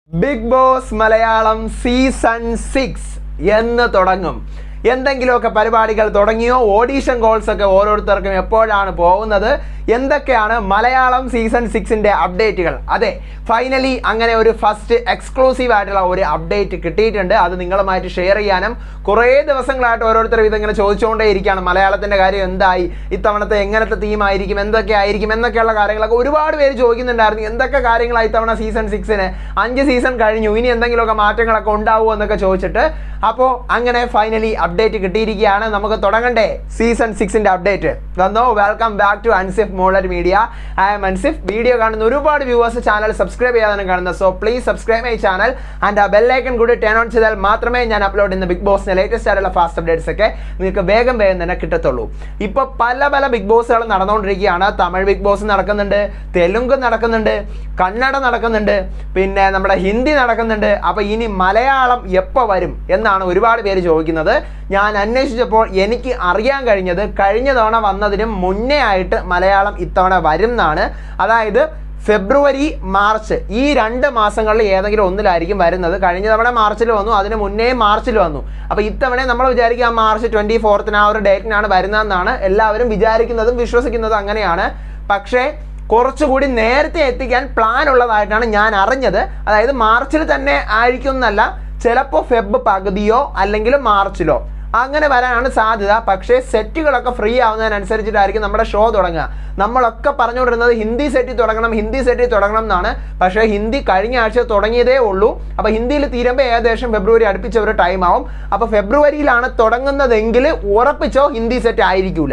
big boss Malayalam season six എന്ന് തുടങ്ങും എന്തെങ്കിലുമൊക്കെ പരിപാടികൾ തുടങ്ങിയോ ഓഡീഷൻ കോൾസ് ഒക്കെ ഓരോരുത്തർക്കും എപ്പോഴാണ് പോകുന്നത് എന്തൊക്കെയാണ് മലയാളം സീസൺ സിക്സിൻ്റെ അപ്ഡേറ്റുകൾ അതെ ഫൈനലി അങ്ങനെ ഒരു ഫസ്റ്റ് എക്സ്ക്ലൂസീവ് ആയിട്ടുള്ള ഒരു അപ്ഡേറ്റ് കിട്ടിയിട്ടുണ്ട് അത് നിങ്ങളുമായിട്ട് ഷെയർ ചെയ്യാനും കുറേ ദിവസങ്ങളായിട്ട് ഓരോരുത്തരും ഇതിങ്ങനെ ചോദിച്ചുകൊണ്ടേ ഇരിക്കുകയാണ് മലയാളത്തിൻ്റെ കാര്യം എന്തായി ഇത്തവണത്തെ എങ്ങനത്തെ തീമായിരിക്കും എന്തൊക്കെ ആയിരിക്കും എന്നൊക്കെയുള്ള കാര്യങ്ങളൊക്കെ ഒരുപാട് പേര് ചോദിക്കുന്നുണ്ടായിരുന്നു എന്തൊക്കെ കാര്യങ്ങളായി ഇത്തവണ സീസൺ സിക്സിന് അഞ്ച് സീസൺ കഴിഞ്ഞു ഇനി എന്തെങ്കിലുമൊക്കെ മാറ്റങ്ങളൊക്കെ ഉണ്ടാവുമോ എന്നൊക്കെ ചോദിച്ചിട്ട് അപ്പോൾ അങ്ങനെ ഫൈനലി അപ്ഡേറ്റ് കിട്ടിയിരിക്കുകയാണ് നമുക്ക് തുടങ്ങണ്ടേ സീസൺ സിക്സിൻ്റെ അപ്ഡേറ്റ് വന്നോ വെൽക്കം ബാക്ക് ടു അൻസിഫ് മോളർ media I am Ansif video കാണുന്ന ഒരുപാട് വ്യൂവേഴ്സ് ചാനൽ സബ്സ്ക്രൈബ് ചെയ്യാതെ കാണുന്നത് so please subscribe my channel and ആ ബെല്ലൈക്കൺ കൂടി ടേൺ ഓൺ ചെയ്താൽ മാത്രമേ ഞാൻ അപ്ലോഡ് ചെയ്യുന്ന ബിഗ് ബോസിന്റെ ലേറ്റസ്റ്റ് ആയിട്ടുള്ള ഫാസ്റ്റ് അപ്ഡേറ്റ്സ് ഒക്കെ നിങ്ങൾക്ക് വേഗം വേഗം തന്നെ കിട്ടത്തുള്ളൂ ഇപ്പോൾ പല പല ബിഗ് ബോസുകൾ നടന്നുകൊണ്ടിരിക്കുകയാണ് തമിഴ് ബിഗ് ബോസ് നടക്കുന്നുണ്ട് തെലുങ്ക് നടക്കുന്നുണ്ട് കന്നഡ നടക്കുന്നുണ്ട് പിന്നെ നമ്മുടെ ഹിന്ദി നടക്കുന്നുണ്ട് അപ്പോൾ ഇനി മലയാളം എപ്പോൾ വരും എന്നാണ് ഒരുപാട് പേര് ചോദിക്കുന്നത് ഞാൻ അന്വേഷിച്ചപ്പോൾ എനിക്ക് അറിയാൻ കഴിഞ്ഞത് കഴിഞ്ഞ തവണ വന്നതിനും മുന്നേ ആയിട്ട് മലയാളം ഇത്തവണ വരും എന്നാണ് അതായത് ഫെബ്രുവരി മാർച്ച് ഈ രണ്ട് മാസങ്ങളിൽ ഏതെങ്കിലും ഒന്നിലായിരിക്കും വരുന്നത് കഴിഞ്ഞ തവണ മാർച്ചിൽ വന്നു അതിന് മുന്നേ മാർച്ചിൽ വന്നു അപ്പോൾ ഇത്തവണ നമ്മൾ വിചാരിക്കുക ആ മാർച്ച് ട്വൻറ്റി ഫോർത്തിന് ആ ഒരു ഡേറ്റിനാണ് വരുന്നതെന്നാണ് എല്ലാവരും വിചാരിക്കുന്നതും വിശ്വസിക്കുന്നതും അങ്ങനെയാണ് പക്ഷേ കുറച്ചുകൂടി നേരത്തെ എത്തിക്കാൻ പ്ലാൻ ഉള്ളതായിട്ടാണ് ഞാൻ അറിഞ്ഞത് അതായത് മാർച്ചിൽ തന്നെ ആയിരിക്കും എന്നല്ല ചിലപ്പോൾ ഫെബ് പകുതിയോ അല്ലെങ്കിൽ മാർച്ചിലോ അങ്ങനെ വരാനാണ് സാധ്യത പക്ഷേ സെറ്റുകളൊക്കെ ഫ്രീ ആവുന്നതിനനുസരിച്ചിട്ടായിരിക്കും നമ്മുടെ ഷോ തുടങ്ങുക നമ്മളൊക്കെ പറഞ്ഞുകൊണ്ടിരുന്നത് ഹിന്ദി സെറ്റിൽ തുടങ്ങണം ഹിന്ദി സെറ്റിൽ തുടങ്ങണം എന്നാണ് പക്ഷേ ഹിന്ദി കഴിഞ്ഞ ആഴ്ച തുടങ്ങിയതേ ഉള്ളൂ അപ്പോൾ ഹിന്ദിയിൽ തീരുമ്പോൾ ഏകദേശം ഫെബ്രുവരി അടുപ്പിച്ച ഒരു ടൈം ആവും അപ്പോൾ ഫെബ്രുവരിയിലാണ് തുടങ്ങുന്നതെങ്കിൽ ഉറപ്പിച്ചോ ഹിന്ദി സെറ്റ് ആയിരിക്കില്ല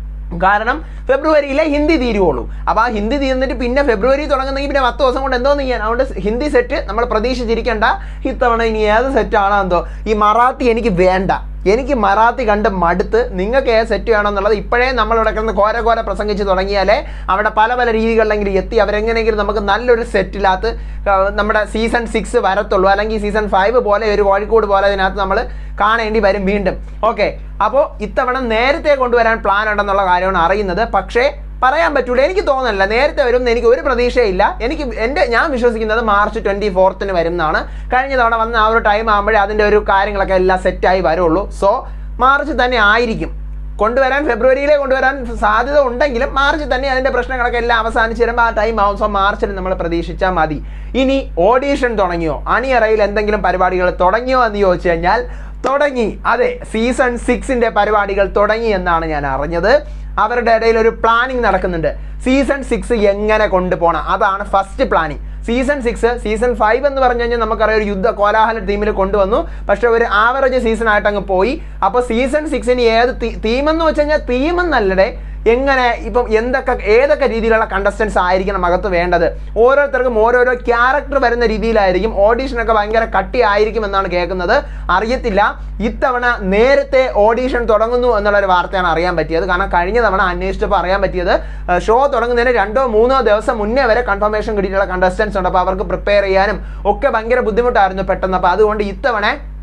കാരണം ഫെബ്രുവരിയിലെ ഹിന്ദി തീരുവുള്ളൂ അപ്പോൾ ആ ഹിന്ദി തീർന്നിട്ട് പിന്നെ ഫെബ്രുവരി തുടങ്ങുന്നെങ്കിൽ പിന്നെ പത്ത് ദിവസം കൊണ്ട് എന്തോന്ന് ചെയ്യാൻ അതുകൊണ്ട് ഹിന്ദി സെറ്റ് നമ്മൾ പ്രതീക്ഷിച്ചിരിക്കേണ്ട ഇത്തവണ ഇനി ഏത് സെറ്റാണോ എന്തോ ഈ മറാത്തി എനിക്ക് വേണ്ട എനിക്ക് മറാത്തി കണ്ട് മടുത്ത് നിങ്ങൾക്ക് ഏത് സെറ്റ് വേണമെന്നുള്ളത് ഇപ്പോഴേ നമ്മളിവിടെ കിടന്ന് കോര കോര പ്രസംഗിച്ച് തുടങ്ങിയാലേ അവിടെ പല പല രീതികളിലെങ്കിലും എത്തി അവരെങ്ങനെയെങ്കിലും നമുക്ക് നല്ലൊരു സെറ്റിനകത്ത് നമ്മുടെ സീസൺ സിക്സ് വരത്തുള്ളൂ അല്ലെങ്കിൽ സീസൺ ഫൈവ് പോലെ ഒരു കോഴിക്കോട് പോലെ അതിനകത്ത് നമ്മൾ കാണേണ്ടി വരും വീണ്ടും ഓക്കെ അപ്പോൾ ഇത്തവണ നേരത്തെ കൊണ്ടുവരാൻ പ്ലാൻ ഉണ്ടെന്നുള്ള കാര്യമാണ് അറിയുന്നത് പക്ഷേ പറയാൻ പറ്റൂല എനിക്ക് തോന്നുന്നില്ല നേരത്തെ വരും എന്ന് എനിക്ക് ഒരു പ്രതീക്ഷയില്ല എനിക്ക് എൻ്റെ ഞാൻ വിശ്വസിക്കുന്നത് മാർച്ച് ട്വൻറ്റി ഫോർത്തിന് വരും എന്നാണ് കഴിഞ്ഞ തവണ വന്ന ആ ഒരു ടൈം ആകുമ്പോഴേ അതിൻ്റെ ഒരു കാര്യങ്ങളൊക്കെ എല്ലാം സെറ്റായി വരുള്ളൂ സോ മാർച്ച് തന്നെ ആയിരിക്കും കൊണ്ടുവരാൻ ഫെബ്രുവരിയിലെ കൊണ്ടുവരാൻ സാധ്യത ഉണ്ടെങ്കിലും മാർച്ച് തന്നെ അതിൻ്റെ പ്രശ്നങ്ങളൊക്കെ എല്ലാം അവസാനിച്ച് വരുമ്പോൾ ആ ടൈം ആവും സോ മാർച്ചിൽ നമ്മൾ പ്രതീക്ഷിച്ചാൽ മതി ഇനി ഓഡീഷൻ തുടങ്ങിയോ അണിയറയിൽ എന്തെങ്കിലും പരിപാടികൾ തുടങ്ങിയോ എന്ന് ചോദിച്ചു കഴിഞ്ഞാൽ തുടങ്ങി അതെ സീസൺ സിക്സിൻ്റെ പരിപാടികൾ തുടങ്ങി എന്നാണ് ഞാൻ അറിഞ്ഞത് അവരുടെ ഇടയിൽ ഒരു പ്ലാനിങ് നടക്കുന്നുണ്ട് സീസൺ സിക്സ് എങ്ങനെ കൊണ്ടുപോകണം അതാണ് first planning season six season five എന്ന് പറഞ്ഞു കഴിഞ്ഞാൽ നമുക്കറിയാം ഒരു യുദ്ധ കോലാഹല ടീമിൽ കൊണ്ടുവന്നു പക്ഷേ ഒരു ആവറേജ് സീസൺ ആയിട്ട് അങ്ങ് പോയി അപ്പോൾ സീസൺ സിക്സിന് ഏത് തീം എന്ന് വെച്ച് കഴിഞ്ഞാൽ തീം എന്നല്ലേ എങ്ങനെ ഇപ്പം എന്തൊക്കെ ഏതൊക്കെ രീതിയിലുള്ള കണ്ടസ്റ്റൻസ് ആയിരിക്കണം അകത്ത് വേണ്ടത് ഓരോരുത്തർക്കും ഓരോരോ ക്യാരക്ടർ വരുന്ന രീതിയിലായിരിക്കും ഓഡീഷനൊക്കെ ഭയങ്കര കട്ടി ആയിരിക്കും എന്നാണ് കേൾക്കുന്നത് അറിയത്തില്ല ഇത്തവണ നേരത്തെ ഓഡീഷൻ തുടങ്ങുന്നു എന്നുള്ളൊരു വാർത്തയാണ് അറിയാൻ പറ്റിയത് കാരണം കഴിഞ്ഞ തവണ അന്വേഷിച്ചപ്പോൾ അറിയാൻ പറ്റിയത് ഷോ തുടങ്ങുന്നതിന് രണ്ടോ മൂന്നോ ദിവസം മുന്നേ വരെ കൺഫർമേഷൻ കിട്ടിയിട്ടുള്ള കണ്ടസ്റ്റൻസ് ഉണ്ട് അപ്പോൾ അവർക്ക് പ്രിപ്പയർ ചെയ്യാനും ഒക്കെ ഭയങ്കര ബുദ്ധിമുട്ടായിരുന്നു പെട്ടെന്ന് അപ്പോൾ അതുകൊണ്ട് ഇത്തവണ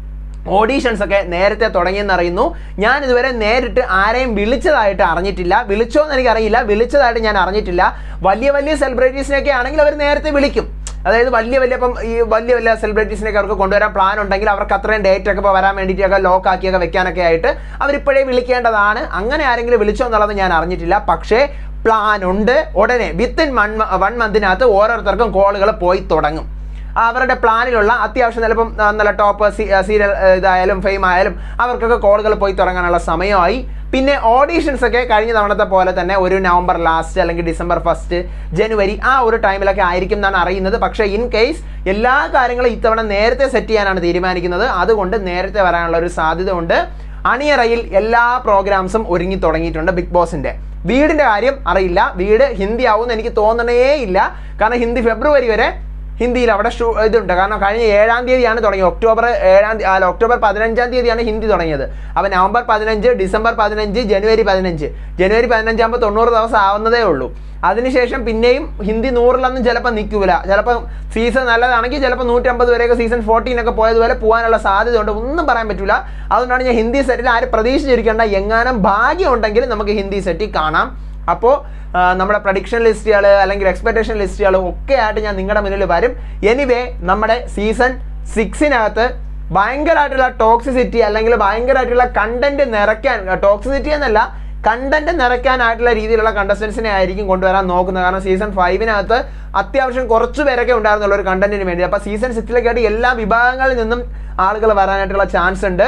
ഓഡീഷൻസ് ഒക്കെ നേരത്തെ തുടങ്ങിയെന്ന് അറിയുന്നു ഞാൻ ഇതുവരെ നേരിട്ട് ആരെയും വിളിച്ചതായിട്ട് അറിഞ്ഞിട്ടില്ല വിളിച്ചോ എന്ന് എനിക്കറിയില്ല വിളിച്ചതായിട്ട് ഞാൻ അറിഞ്ഞിട്ടില്ല വലിയ വലിയ സെലിബ്രിറ്റീസിനെയൊക്കെ ആണെങ്കിൽ അവർ നേരത്തെ വിളിക്കും അതായത് വലിയ വലിയ ഇപ്പം ഈ വലിയ വലിയ സെലിബ്രിറ്റീസിനൊക്കെ അവർക്ക് കൊണ്ടുവരാൻ പ്ലാൻ ഉണ്ടെങ്കിൽ അവർക്ക് അത്രയും ഡേറ്റ് ഒക്കെ ഇപ്പോൾ വരാൻ വേണ്ടിയിട്ടൊക്കെ ലോക്ക് ആക്കിയൊക്കെ വെക്കാനൊക്കെ ആയിട്ട് അവരിപ്പോഴേ വിളിക്കേണ്ടതാണ് അങ്ങനെ ആരെങ്കിലും വിളിച്ചോ എന്നുള്ളത് ഞാൻ അറിഞ്ഞിട്ടില്ല പക്ഷേ പ്ലാൻ ഉണ്ട് ഉടനെ വിത്തിൻ വൺ വൺ മന്തിനകത്ത് ഓരോരുത്തർക്കും കോളുകൾ പോയി തുടങ്ങും അവരുടെ പ്ലാനിലുള്ള അത്യാവശ്യം ചിലപ്പം നല്ല ടോപ്പ് സീരിയൽ ഇതായാലും ഫെയിം ആയാലും അവർക്കൊക്കെ കോളുകൾ പോയി തുടങ്ങാനുള്ള സമയമായി പിന്നെ ഓഡീഷൻസ് ഒക്കെ കഴിഞ്ഞ തവണത്തെ പോലെ തന്നെ ഒരു നവംബർ ലാസ്റ്റ് അല്ലെങ്കിൽ ഡിസംബർ ഫസ്റ്റ് ജനുവരി ആ ഒരു ടൈമിലൊക്കെ ആയിരിക്കും എന്നാണ് അറിയുന്നത് പക്ഷേ ഇൻ കേസ് എല്ലാ കാര്യങ്ങളും ഇത്തവണ നേരത്തെ സെറ്റ് ചെയ്യാനാണ് തീരുമാനിക്കുന്നത് അതുകൊണ്ട് നേരത്തെ വരാനുള്ള ഒരു സാധ്യത ഉണ്ട് അണിയറയിൽ എല്ലാ പ്രോഗ്രാംസും ഒരുങ്ങി തുടങ്ങിയിട്ടുണ്ട് ബിഗ് ബോസിൻ്റെ വീടിൻ്റെ കാര്യം അറിയില്ല വീട് ഹിന്ദി ആവുമെന്ന് എനിക്ക് തോന്നണേ ഇല്ല കാരണം ഹിന്ദി ഫെബ്രുവരി വരെ ഹിന്ദിയിൽ അവിടെ ഷൂ ഇതുണ്ട് കാരണം കഴിഞ്ഞ ഏഴാം തീയതിയാണ് തുടങ്ങിയത് ഒക്ടോബർ ഏഴാം തീയതി അല്ല ഒക്ടോബർ പതിനഞ്ചാം തീയതിയാണ് ഹിന്ദി തുടങ്ങിയത് അപ്പോൾ നവംബർ പതിനഞ്ച് ഡിസംബർ പതിനഞ്ച് ജനുവരി പതിനഞ്ച് ജനുവരി പതിനഞ്ചാകുമ്പോൾ തൊണ്ണൂറ് ദിവസം ആവുന്നതേ ഉള്ളൂ അതിനുശേഷം പിന്നെയും ഹിന്ദി നൂറിലൊന്നും ചിലപ്പോൾ നിൽക്കൂല ചിലപ്പോൾ സീസൺ നല്ലതാണെങ്കിൽ ചിലപ്പോൾ നൂറ്റമ്പത് വരെയൊക്കെ സീസൺ ഫോർട്ടീനൊക്കെ പോയതുപോലെ പോകാനുള്ള സാധ്യതയുണ്ട് ഒന്നും പറയാൻ പറ്റില്ല അതുകൊണ്ടാണ് ഞാൻ ഹിന്ദി സെറ്റിൽ ആരും പ്രതീക്ഷിച്ചിരിക്കേണ്ട എങ്ങാനും ഭാഗ്യം ഉണ്ടെങ്കിൽ നമുക്ക് ഹിന്ദി സെറ്റിൽ കാണാം അപ്പോൾ നമ്മുടെ പ്രഡിക്ഷൻ ലിസ്റ്റുകൾ അല്ലെങ്കിൽ എക്സ്പെക്ടേഷൻ ലിസ്റ്റുകൾ ഒക്കെ ആയിട്ട് ഞാൻ നിങ്ങളുടെ മുന്നിൽ വരും എനിവേ നമ്മുടെ സീസൺ സിക്സിനകത്ത് ഭയങ്കരമായിട്ടുള്ള ടോക്സിസിറ്റി അല്ലെങ്കിൽ ഭയങ്കരമായിട്ടുള്ള കണ്ടന്റ് നിറയ്ക്കാൻ ടോക്സിസിറ്റി എന്നല്ല കണ്ടന്റ് നിറയ്ക്കാനായിട്ടുള്ള രീതിയിലുള്ള കണ്ടസ്റ്റൻസിനെ ആയിരിക്കും കൊണ്ടുവരാൻ നോക്കുന്നത് കാരണം സീസൺ ഫൈവിനകത്ത് അത്യാവശ്യം കുറച്ച് പേരൊക്കെ ഉണ്ടായിരുന്നുള്ള ഒരു കണ്ടന്റിന് വേണ്ടി അപ്പോൾ സീസൺ സിക്സിലേക്കായിട്ട് എല്ലാ വിഭാഗങ്ങളിൽ നിന്നും ആളുകൾ വരാനായിട്ടുള്ള ചാൻസ് ഉണ്ട്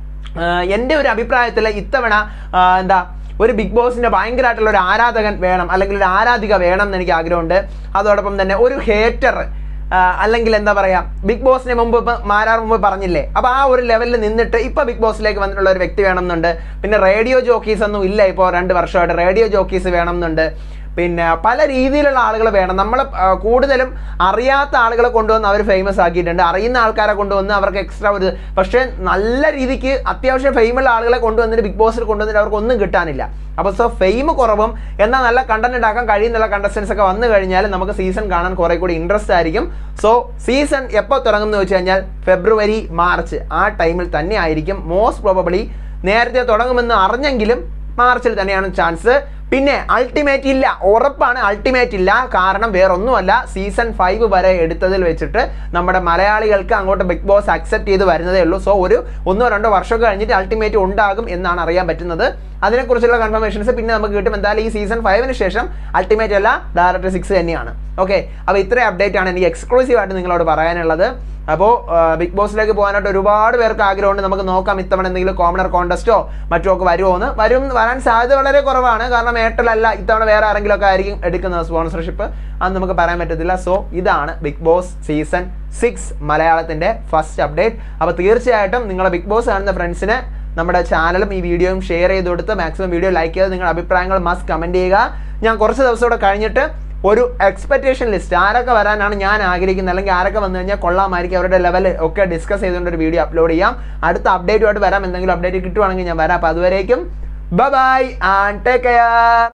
ആഹ് എൻ്റെ ഒരു അഭിപ്രായത്തിൽ ഇത്തവണ ആഹ് എന്താ ഒരു ബിഗ് ബോസിന്റെ ഭയങ്കരമായിട്ടുള്ള ഒരു ആരാധകൻ വേണം അല്ലെങ്കിൽ ഒരു ആരാധിക വേണം എന്ന് എനിക്ക് ആഗ്രഹമുണ്ട് അതോടൊപ്പം തന്നെ ഒരു ഹേറ്റർ അല്ലെങ്കിൽ എന്താ പറയാ ബിഗ് ബോസിന് മുമ്പ് ഇപ്പം മാരാർ മുമ്പ് പറഞ്ഞില്ലേ അപ്പോൾ ആ ഒരു ലെവലിൽ നിന്നിട്ട് ഇപ്പോൾ ബിഗ് ബോസിലേക്ക് വന്നിട്ടുള്ള ഒരു വ്യക്തി വേണമെന്നുണ്ട് പിന്നെ റേഡിയോ ജോക്കീസ് ഒന്നും ഇല്ല ഇപ്പോൾ രണ്ട് വർഷമായിട്ട് റേഡിയോ ജോക്കീസ് വേണമെന്നുണ്ട് പിന്നെ പല രീതിയിലുള്ള ആളുകൾ വേണം നമ്മൾ കൂടുതലും അറിയാത്ത ആളുകളെ കൊണ്ടുവന്ന് അവർ ഫേമസ് ആക്കിയിട്ടുണ്ട് അറിയുന്ന ആൾക്കാരെ കൊണ്ടുവന്ന് അവർക്ക് എക്സ്ട്രാ ഒരു പക്ഷേ നല്ല രീതിക്ക് അത്യാവശ്യം ഫെയിമുള്ള ആളുകളെ കൊണ്ടുവന്നിട്ട് ബിഗ് ബോസിൽ കൊണ്ടുവന്നിട്ട് അവർക്ക് ഒന്നും കിട്ടാനില്ല അപ്പോൾ സോ ഫെയിം കുറവും എന്നാൽ നല്ല കണ്ടന്റ് ഉണ്ടാക്കാൻ കഴിയുന്നുള്ള കണ്ടസ്റ്റൻസ് ഒക്കെ വന്നു കഴിഞ്ഞാൽ നമുക്ക് സീസൺ കാണാൻ കുറെ കൂടി ഇൻട്രസ്റ്റ് ആയിരിക്കും സോ സീസൺ എപ്പോൾ തുടങ്ങും എന്ന് വെച്ച് കഴിഞ്ഞാൽ ഫെബ്രുവരി മാർച്ച് ആ ടൈമിൽ തന്നെ ആയിരിക്കും മോസ്റ്റ് പ്രോബബിളി നേരത്തെ തുടങ്ങുമെന്ന് അറിഞ്ഞെങ്കിലും മാർച്ചിൽ തന്നെയാണ് ചാൻസ് പിന്നെ അൾട്ടിമേറ്റ് ഇല്ല ഉറപ്പാണ് അൾട്ടിമേറ്റ് ഇല്ല കാരണം വേറൊന്നുമല്ല സീസൺ ഫൈവ് വരെ എടുത്തതിൽ വെച്ചിട്ട് നമ്മുടെ മലയാളികൾക്ക് അങ്ങോട്ട് ബിഗ് ബോസ് അക്സെപ്റ്റ് ചെയ്ത് വരുന്നതേ ഉള്ളൂ സോ ഒരു ഒന്നോ രണ്ടോ വർഷമൊക്കെ കഴിഞ്ഞിട്ട് അൾട്ടിമേറ്റ് ഉണ്ടാകും എന്നാണ് അറിയാൻ പറ്റുന്നത് അതിനെക്കുറിച്ചുള്ള കൺഫർമേഷൻസ് പിന്നെ നമുക്ക് കിട്ടും എന്തായാലും ഈ സീസൺ ഫൈവിന് ശേഷം അൾട്ടിമേറ്റ് അല്ല ഡയറക്റ്റ് സിക്സ് തന്നെയാണ് ഓക്കെ അപ്പോൾ ഇത്രയും അപ്ഡേറ്റ് ആണ് എനിക്ക് എക്സ്ക്ലൂസീവ് ആയിട്ട് നിങ്ങളോട് പറയാനുള്ളത് അപ്പോൾ ബിഗ് ബോസിലേക്ക് പോകാനായിട്ട് ഒരുപാട് പേർക്ക് ആഗ്രഹമുണ്ട് നമുക്ക് നോക്കാം ഇത്തവണ എന്തെങ്കിലും കോമണർ കോൺടെസ്റ്റോ മറ്റോ ഒക്കെ വരുമോ എന്ന് വരും വരാൻ സാധ്യത വളരെ കുറവാണ് കാരണം എയർടെൽ ഇത്തവണ വേറെ ആരെങ്കിലും ഒക്കെ ആയിരിക്കും എടുക്കുന്നത് സ്പോൺസർഷിപ്പ് അത് നമുക്ക് പറയാൻ പറ്റത്തില്ല സോ ഇതാണ് ബിഗ് ബോസ് സീസൺ സിക്സ് മലയാളത്തിൻ്റെ ഫസ്റ്റ് അപ്ഡേറ്റ് അപ്പോൾ തീർച്ചയായിട്ടും നിങ്ങളെ ബിഗ് ബോസ് കാണുന്ന ഫ്രണ്ട്സിന് നമ്മുടെ ചാനലും ഈ വീഡിയോയും ഷെയർ ചെയ്ത് കൊടുത്ത് മാക്സിമം വീഡിയോ ലൈക്ക് ചെയ്ത് നിങ്ങളുടെ അഭിപ്രായങ്ങൾ മസ്റ്റ് കമൻറ്റ് ചെയ്യുക ഞാൻ കുറച്ച് ദിവസം കൂടെ കഴിഞ്ഞിട്ട് ഒരു എക്സ്പെക്ടേഷൻ ലിസ്റ്റ് ആരൊക്കെ വരാനാണ് ഞാൻ ആഗ്രഹിക്കുന്നത് അല്ലെങ്കിൽ ആരൊക്കെ വന്നു കഴിഞ്ഞാൽ കൊള്ളാമായിരിക്കും അവരുടെ ലെവൽ ഒക്കെ ഡിസ്കസ് ചെയ്തുകൊണ്ട് ഒരു വീഡിയോ അപ്ലോഡ് ചെയ്യാം അടുത്ത അപ്ഡേറ്റുമായിട്ട് വരാം എന്തെങ്കിലും അപ്ഡേറ്റ് കിട്ടുവാണെങ്കിൽ ഞാൻ വരാം അപ്പോൾ അതുവരേക്കും ബൈ ആൻഡ് ടേക്ക് കെയർ